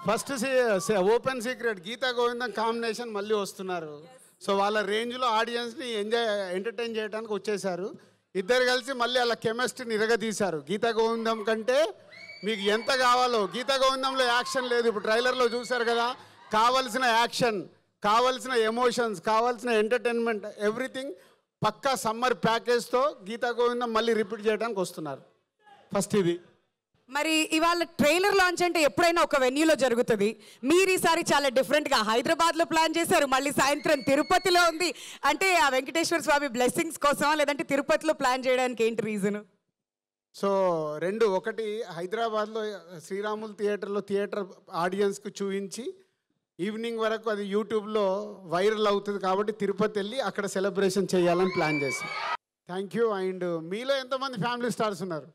First open secret Geetha Govindam combination మళ్ళీ వస్తున్నారు so వాళ్ళ రేంజ్లో ఆడియన్స్ని ఎంజాయ్ ఎంటర్టైన్ చేయడానికి వచ్చేసారు ఇద్దరు కలిసి మళ్ళీ వాళ్ళ కెమిస్ట్రీని ఇరగదీశారు గీతా గోవిందం కంటే మీకు ఎంత కావాలో గీతా గోవిందంలో యాక్షన్ లేదు ఇప్పుడు ట్రైలర్లో చూశారు కదా కావలసిన యాక్షన్ కావలసిన ఎమోషన్స్ కావాల్సిన ఎంటర్టైన్మెంట్ ఎవ్రీథింగ్ పక్కా సమ్మర్ ప్యాకేజ్తో గీతా గోవిందం మళ్ళీ రిపీట్ చేయడానికి వస్తున్నారు ఫస్ట్ ఇది మరి ఇవాళ ట్రైలర్ లాంచ్ అంటే ఎప్పుడైనా ఒక వెన్యూలో జరుగుతుంది మీరు ఈసారి చాలా డిఫరెంట్గా హైదరాబాద్లో ప్లాన్ చేశారు మళ్ళీ సాయంత్రం తిరుపతిలో ఉంది అంటే ఆ వెంకటేశ్వర స్వామి బ్లెస్సింగ్స్ కోసమా లేదంటే తిరుపతిలో ప్లాన్ చేయడానికి ఏంటి రీజన్ సో రెండు ఒకటి హైదరాబాద్లో శ్రీరాములు థియేటర్లో థియేటర్ ఆడియన్స్కి చూపించి ఈవినింగ్ వరకు అది యూట్యూబ్లో వైరల్ అవుతుంది కాబట్టి తిరుపతి వెళ్ళి అక్కడ సెలబ్రేషన్ చేయాలని ప్లాన్ చేశాం థ్యాంక్ యూ అండ్ మీలో ఎంతమంది ఫ్యామిలీ స్టార్స్ ఉన్నారు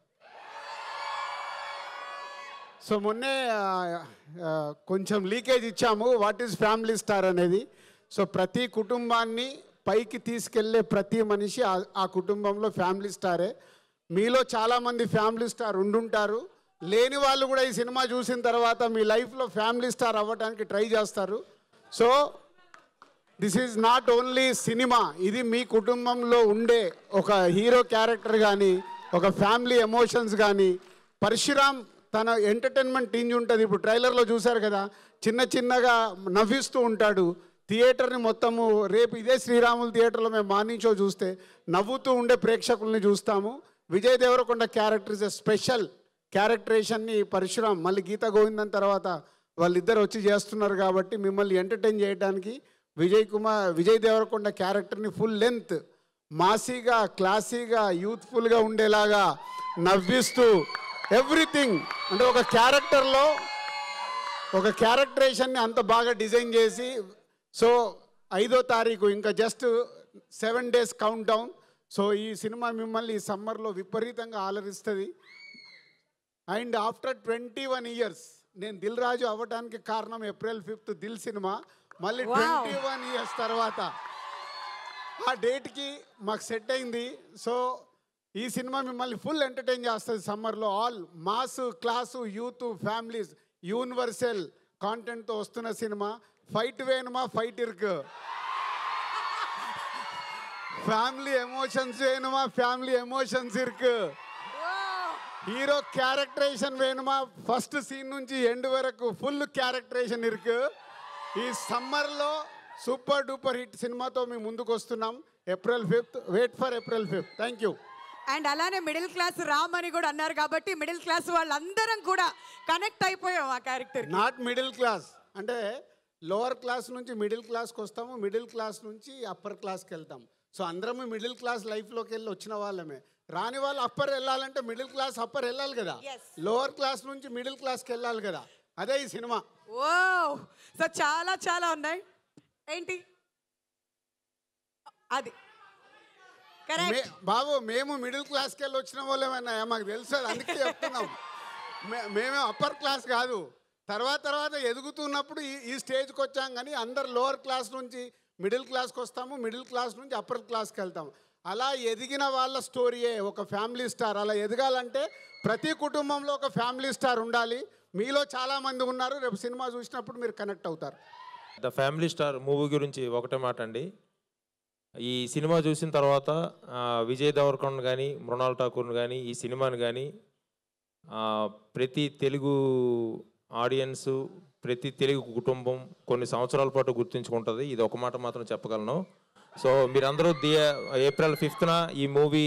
సో మొన్నే ఆ, ఆ, కొంచెం లీకేజ్ ఇచ్చాము వాట్ ఈజ్ ఫ్యామిలీ స్టార్ అనేది సో ప్రతి కుటుంబాన్ని పైకి తీసుకెళ్లే ప్రతి మనిషి ఆ- ఆ కుటుంబంలో ఫ్యామిలీ స్టారే మీలో చాలామంది ఫ్యామిలీ స్టార్ ఉండుంటారు లేని వాళ్ళు కూడా ఈ సినిమా చూసిన తర్వాత మీ లైఫ్లో ఫ్యామిలీ స్టార్ అవ్వడానికి ట్రై చేస్తారు so this is not only cinema ఇది మీ కుటుంబంలో ఉండే ఒక హీరో క్యారెక్టర్ కానీ ఒక ఫ్యామిలీ ఎమోషన్స్ కానీ పరశురామ్ తన ఎంటర్టైన్మెంట్ టీంజ్ ఉంటుంది ఇప్పుడు ట్రైలర్లో చూశారు కదా చిన్న చిన్నగా నవ్విస్తూ ఉంటాడు థియేటర్ని మొత్తము రేపు ఇదే శ్రీరాములు థియేటర్లో మేము మార్నింగ్ షో చూస్తే నవ్వుతూ ఉండే ప్రేక్షకుల్ని చూస్తాము Vijay Deverakonda character is a special క్యారెక్టరేషన్ని పరశురామ్ మళ్ళీ గీత గోవిందన్ తర్వాత వాళ్ళిద్దరు వచ్చి చేస్తున్నారు కాబట్టి మిమ్మల్ని ఎంటర్టైన్ చేయడానికి విజయ్ కుమార్ విజయ్ దేవరకొండ క్యారెక్టర్ని ఫుల్ లెంత్ మాసీగా క్లాసీగా యూత్ఫుల్గా ఉండేలాగా నవ్విస్తూ ఎవ్రీథింగ్ అంటే ఒక క్యారెక్టర్లో ఒక క్యారెక్టరేషన్ని అంత బాగా డిజైన్ చేసి సో ఐదో తారీఖు ఇంకా just seven days count down so ఈ సినిమా మిమ్మల్ని ఈ సమ్మర్లో విపరీతంగా ఆలరిస్తుంది and after twenty one years నేను దిల్ రాజు అవ్వడానికి కారణం ఏప్రిల్ ఫిఫ్త్ దిల్ సినిమా మళ్ళీ Wow. ట్వంటీ వన్ ఇయర్స్ తర్వాత ఆ డేట్కి మాకు సెట్ అయింది సో ఈ సినిమా మిమ్మల్ని ఫుల్ ఎంటర్టైన్ చేస్తుంది సమ్మర్లో all mass class youth families universal కాంటెంట్తో వస్తున్న సినిమా ఫైట్ వేணுమా ఫైట్ ఇరుకు ఫ్యామిలీ ఎమోషన్స్ వేணுమా ఫ్యామిలీ ఎమోషన్స్ ఇరుకు హీరో క్యారెక్టరేషన్ వేணுమా ఫస్ట్ సీన్ నుంచి ఎండ్ వరకు ఫుల్ క్యారెక్టరేషన్ ఇరుకు ఈ సమ్మర్లో సూపర్ డూపర్ హిట్ సినిమాతో మేము ముందుకు వస్తున్నాం April fifth wait for April fifth thank you and అలానే మిడిల్ క్లాస్ రామ్ అని కూడా అన్నారు కాబట్టి మిడిల్ క్లాస్ వాళ్ళందరం కూడా కనెక్ట్ అయిపోయాం ఆ క్యారెక్టర్ నాట్ మిడిల్ క్లాస్ అంటే లోవర్ క్లాస్ నుంచి మిడిల్ క్లాస్కి వస్తాము మిడిల్ క్లాస్ నుంచి అప్పర్ క్లాస్కి వెళ్తాం సో అందరము మిడిల్ క్లాస్ లైఫ్లోకి వెళ్ళి వచ్చిన వాళ్ళమే రాని వాళ్ళు అప్పర్ వెళ్ళాలంటే మిడిల్ క్లాస్ అప్పర్ వెళ్ళాలి కదా Yes. లోవర్ క్లాస్ నుంచి మిడిల్ క్లాస్కి వెళ్ళాలి కదా అదే ఈ సినిమా ఓ సో చాలా చాలా ఉన్నాయి ఏంటి అది కరెక్ట్ మే- బాబు మేము మిడిల్ క్లాస్కి వెళ్ళి వచ్చిన వాళ్ళేమన్నా మాకు తెలుసు అది అందుకే చెప్తున్నాం మే- మేమే అప్పర్ క్లాస్ కాదు తర్వాత తర్వాత ఎదుగుతున్నప్పుడు ఈ ఈ స్టేజ్కి వచ్చాం కానీ అందరు లోవర్ క్లాస్ నుంచి మిడిల్ క్లాస్కి వస్తాము మిడిల్ క్లాస్ నుంచి అప్పర్ క్లాస్కి వెళ్తాము అలా ఎదిగిన వాళ్ళ స్టోరీయే ఒక ఫ్యామిలీ స్టార్ అలా ఎదగాలంటే ప్రతి కుటుంబంలో ఒక ఫ్యామిలీ స్టార్ ఉండాలి మీలో చాలామంది ఉన్నారు రేపు సినిమా చూసినప్పుడు మీరు కనెక్ట్ అవుతారు ద ఫ్యామిలీ స్టార్ మూవీ గురించి ఒకటే మాట అండి ఈ సినిమా చూసిన తర్వాత ఆ, విజయ్ దేవరకొండ కానీ మృణాల్ ఠాకూర్ని కానీ ఈ సినిమాని కానీ ఆ, ప్రతి తెలుగు ఆడియన్స్ ప్రతి తెలుగు కుటుంబం కొన్ని సంవత్సరాల పాటు గుర్తుంచుకుంటుంది ఇది ఒక మాట మాత్రం చెప్పగలను సో మీరందరూ ది ఏప్రిల్ ఫిఫ్త్న ఈ మూవీ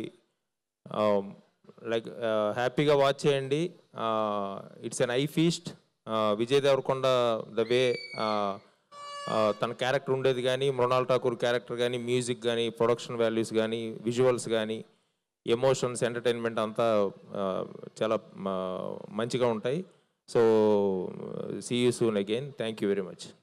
లైక్ హ్యాపీగా వాచ్ చేయండి it's an eye feast Vijay Deverakonda the way తన క్యారెక్టర్ ఉండేది కానీ మృణాల్ ఠాకూర్ క్యారెక్టర్ కానీ మ్యూజిక్ కానీ ప్రొడక్షన్ వాల్యూస్ కానీ విజువల్స్ కానీ ఎమోషన్స్ ఎంటర్టైన్మెంట్ అంతా ఆ, చాలా ఆ, మంచిగా ఉంటాయి so see you soon again thank you very much